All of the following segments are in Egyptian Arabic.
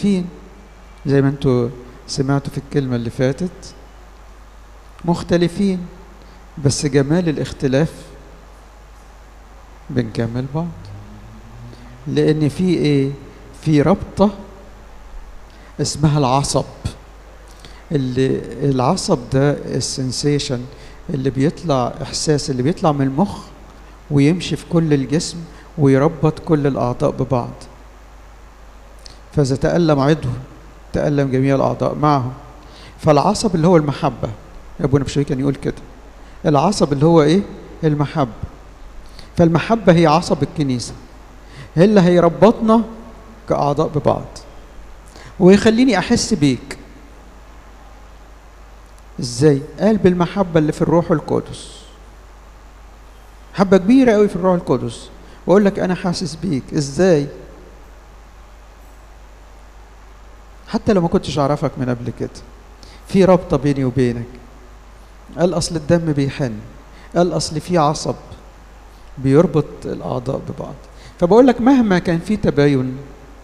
مختلفين زي ما انتوا سمعتوا في الكلمة اللي فاتت مختلفين بس جمال الاختلاف بنكمل بعض لان في ايه في رابطة اسمها العصب اللي العصب ده السنسيشن اللي بيطلع احساس اللي بيطلع من المخ ويمشي في كل الجسم ويربط كل الاعضاء ببعض فاذا تألم عضو تألم جميع الاعضاء معه فالعصب اللي هو المحبة ابونا بشوي كان يقول كده العصب اللي هو ايه المحبة فالمحبة هي عصب الكنيسة هي اللي هيربطنا كأعضاء ببعض ويخليني أحس بيك ازاي قال بالمحبة اللي في الروح القدس محبة كبيرة قوي في الروح القدس واقول لك انا حاسس بيك ازاي حتى لو ما كنتش اعرفك من قبل كده في رابطة بيني وبينك قال اصل الدم بيحن قال اصل في عصب بيربط الاعضاء ببعض فبقول لك مهما كان في تباين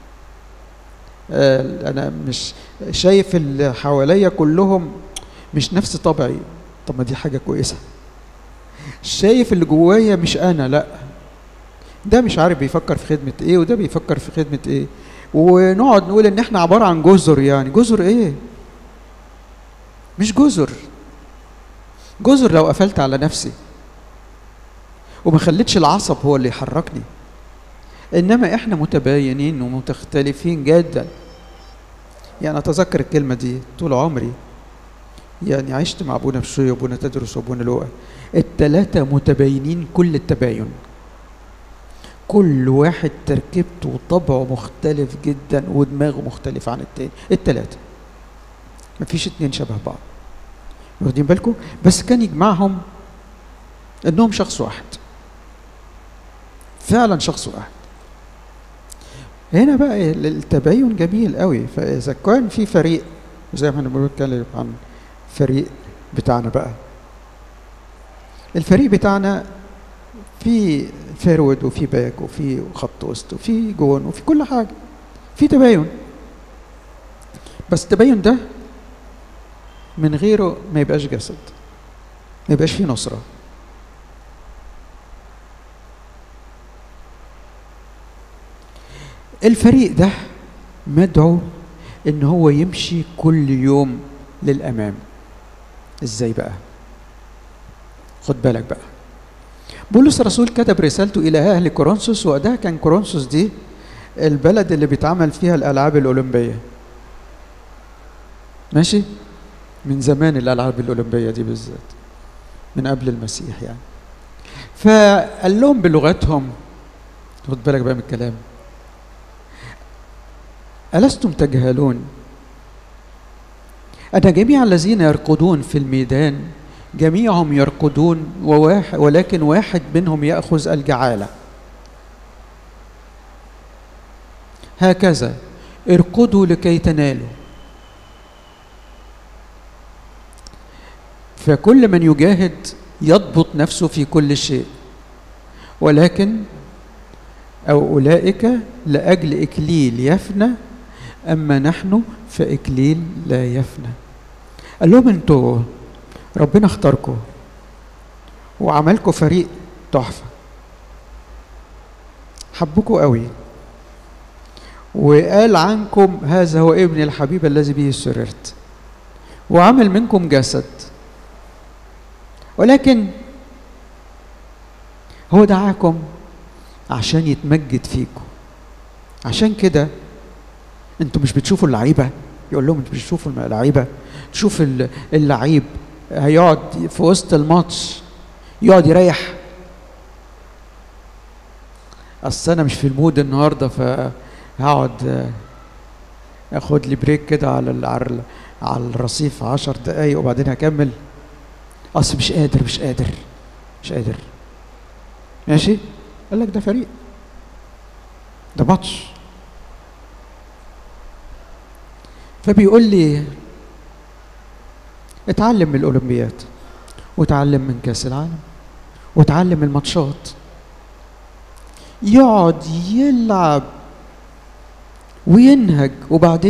آه انا مش شايف اللي حواليا كلهم مش نفس طبعي طب ما دي حاجه كويسه شايف اللي جوايا مش انا لا ده مش عارف بيفكر في خدمه ايه وده بيفكر في خدمه ايه ونقعد نقول ان احنا عباره عن جزر يعني جزر ايه مش جزر جزر لو قفلت على نفسي وما خليتش العصب هو اللي يحركني انما احنا متباينين ومتختلفين جدا يعني اتذكر الكلمه دي طول عمري يعني عشت مع ابونا بشوي وابونا تدرس وابونا لؤى التلاتة متباينين كل التباين كل واحد تركيبته وطبعه مختلف جدا ودماغه مختلف عن التاني التلاتة مفيش اتنين شبه بعض واخدين بالكم بس كان يجمعهم انهم شخص واحد فعلا شخص واحد هنا بقى التباين جميل قوي فاذا كان في فريق زي ما احنا بنتكلم عن فريق بتاعنا بقى الفريق بتاعنا في فيرود وفي باك وفي خط وسط وفي جون وفي كل حاجه في تباين بس التباين ده من غيره ما يبقاش جسد ما يبقاش فيه نصره الفريق ده مدعو ان هو يمشي كل يوم للامام ازاي بقى خد بالك بقى بولس الرسول كتب رسالته الى اهل كورنثوس وقتها كان كورنثوس دي البلد اللي بيتعمل فيها الالعاب الاولمبيه ماشي من زمان الالعاب الاولمبيه دي بالذات من قبل المسيح يعني فقال لهم بلغتهم خد بالك بقى من الكلام ألستم تجهلون أن جميع الذين يرقدون في الميدان جميعهم يرقدون وواحد ولكن واحد منهم يأخذ الجعالة هكذا ارقدوا لكي تنالوا فكل من يجاهد يضبط نفسه في كل شيء ولكن أو أولئك لأجل إكليل يفنى أما نحن فإكليل لا يفنى قال لهم انتوا ربنا اختاركم وعملكم فريق تحفة حبكم قوي وقال عنكم هذا هو ابن الحبيب الذي به سررت وعمل منكم جسد ولكن هو دعاكم عشان يتمجد فيكم عشان كده انتوا مش بتشوفوا اللعيبه يقول لهم انتوا مش بتشوفوا اللعيبه تشوف اللعيب هيقعد في وسط الماتش يقعد يريح اصل انا مش في المود النهارده فهقعد اخد لي بريك كده على على على الرصيف عشر دقايق وبعدين هكمل اصل مش قادر مش قادر مش قادر ماشي قال لك ده فريق ده ماتش فبيقول لي اتعلم من الاولمبياد وتعلم من كاس العالم وتعلم الماتشات يقعد يلعب وينهج وبعدين